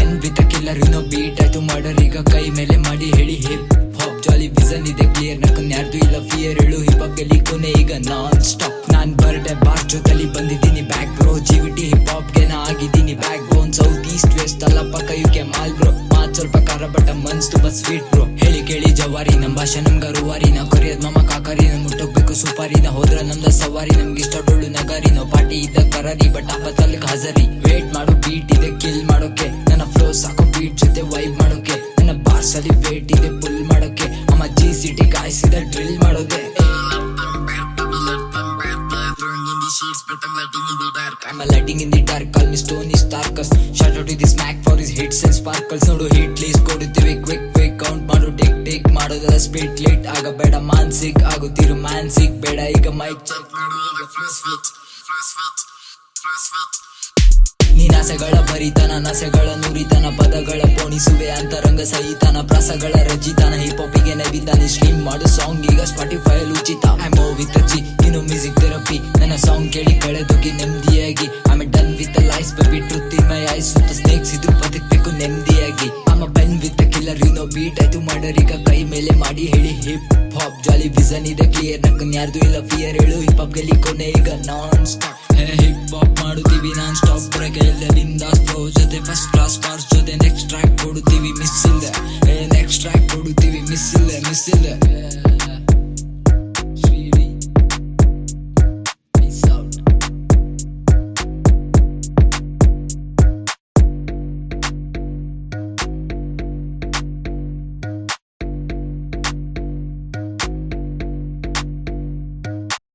Ben with killer ಇನ್ನೋ beat ಆಯ್ತು murder ಈಗ ಕೈ ಮೇಲೆ ಮಾಡಿ ಹೇಳಿ ಹಿಪ್ ಹಾಪ್ ಜಾಲಿ ವಿಸನ್ ಇದೆ ಕ್ಲಿಯರ್ ನಕ್ಕನ್ ಯಾರ್ದು ಇಲ್ಲ ಫಿಯರ್ ಹೇಳು ಹಿಪ್ ಹಾಪ್ ಗೆಲ್ಲಿ ಕೊನೆ ಈಗ ನಾನ್ ಸ್ಟಾಪ್ ನಾನ್ ಬರ್ಡೆ ಬಾರ್ ಜೊತೆಲಿ ಬಂದಿದ್ದೀನಿ ಬ್ಯಾಕ್ ಬ್ರೋ ಜಿವಿಟಿ ಹಿಪ್ ಹಾಪ್ ಗೆ ನಾ ಆಗಿದ್ದೀನಿ back bone south east west ಅಲ್ಲ ಪಕ್ಕ ಯು ಕೆ ಮಾಲ್ ಬ್ರೋ ಮಾತ್ ಸ್ವಲ್ಪ ಖಾರ ಬಟ್ ಮನ್ಸ್ ತುಂಬಾ ಸ್ವೀಟ್ ಬ್ರೋ ಹೇಳಿ ಕೇಳಿ ಜವಾರಿ ನಮ್ ಭಾಷೆ ನಮ್ಗ ರೂವಾರಿ ನಾವ್ ಕರಿಯೋದ್ ಮಮ್ಮ ಕಾಕರಿ ನಮ್ ಮುಟ್ಟೋಗ್ಬೇಕು ಸುಪಾರಿ ನಾ ಹೋದ್ರ ನಮ್ದ ಸವಾರಿ ನಮ್ಗೆ ಇಷ್ಟ ಡೊಳ್ಳು ನಗಾರಿ ನಾವ್ ಪಾರ್ಟಿ ಇದ್ದ ಕರಾರಿ ಬಟ್ ಆಪತ್ತಲ್ಲಿ ಹಾಜರಿ ವೇಟ್ ಮಾಡೋ ಬೀಟ್ ಇದೆ ಕಿಲ್ ಮಾಡೋಕೆ ನನ್ನ ಫ್ಲೋ ಸಾಕು ಬೀಟ್ ಜೊತೆ ವೈಬ್ ಮಾಡೋಕೆ ನನ್ನ ಬಾರ್ಸ್ ಅಲ್ಲಿ ವೇಟ್ ಇದೆ ಪುಲ್ ಮಾಡೋಕೆ ಅಮ್ಮ ಜಿ ಸಿಟಿ ಕಾಯಿಸಿದ ಡ್ರಿಲ್ ಮಾಡೋದೆ I'm a lighting in the dark, call me Stony Starkers Shout out to the smack for his hits and sparkles ನೋಡು ಹಿಟ್ ಲೀಸ್ಟ್ ಕೊಡುತ್ತೀವಿ ಕ್ವಿಕ್ ಕ್ವಿಕ್ ಕೌಂಟ್ ಮಾಡು take take ಮಾಡೋದಲ್ಲ speed late ಆಗಬೇಡ ಮಾನ್ಸಿಕ್ ಆಗುತ್ತಿರು ಮಾನ್ಸಿಕ್ ಬೇಡ ಈಗ mic check ಮಾಡು ಈಗ flow switch flow switch flow switch ನೀನಾಸೆಗಳ ಭರಿತನ ನಸೆಗಳ ನುರಿತನ ಪದಗಳ ಪೋಣಿಸುವೆ ಅಂತರಂಗ ಸಹಿತನ ಪ್ರಾಸಗಳ ರಚಿತನ ಹಿಪ್ ಹಾಪಿಗೆ ನವಿತಾನೆ ಸ್ಟ್ರೀಮ್ ಮಾಡು ಸಾಂಗ್ ಈಗ ಸ್ಪಾಟಿಫೈ ಉಚಿತ ಐ ಮೋ ವಿತ್ ಜಿ ಇನ್ನು ಮ್ಯೂಸಿಕ್ ಥೆರಪಿ ನನ್ನ ಸಾಂಗ್ ಕೇಳಿ ಕಳೆದೋಗಿ ನೆಮ್ಮದಿಯಾಗಿ I'm done with life baby truth in my eyes ಸುತ್ತ ಸ್ನೇಕ್ಸ್ ಇದ್ರು ಬದುಕ್ಬೇಕು ನೆಮ್ಮದಿಯಾಗಿ I'm been with killer you know beat ಆಯ್ತು ಮಾಡರ್ ಈಗ ಕೈ ಮೇಲೆ ಮಾಡಿ ಹೇಳಿ ಹಿಪ್ ಹಾಪ್ ಜಾಲಿ ವಿಸನ್ ಇದೆ ಕ್ಲಿಯರ್ ನಕ್ಕನ್ ಯಾರ್ದು ಇಲ್ಲ ಫಿಯರ್ ಹೇಳು ಹಿಪ್ ಹಾಪ್ ಗೆಲ್ಲಿ ಕೊನೆ ಈಗ ನಾನ್ ಸ್ಟಾಪ್ ಹಿಪ್ ಹಾಪ್ ಮಾಡುತ್ತೀವಿ ನಾನ್ ಸ್ಟಾಪ್ ಬ್ರೇಕ್ ಎಲ್ಲರಿಂದ ಫ್ಲೋ ಜೊತೆ ಫಸ್ಟ್ ಕ್ಲಾಸ್ ಕಾರ್ಸ್ ಜೊತೆ ನೆಕ್ಸ್ಟ್ ಟ್ರ್ಯಾಕ್ ಕೊಡುತ್ತೀವಿ ಮಿಸ್ ಇಲ್ದೆ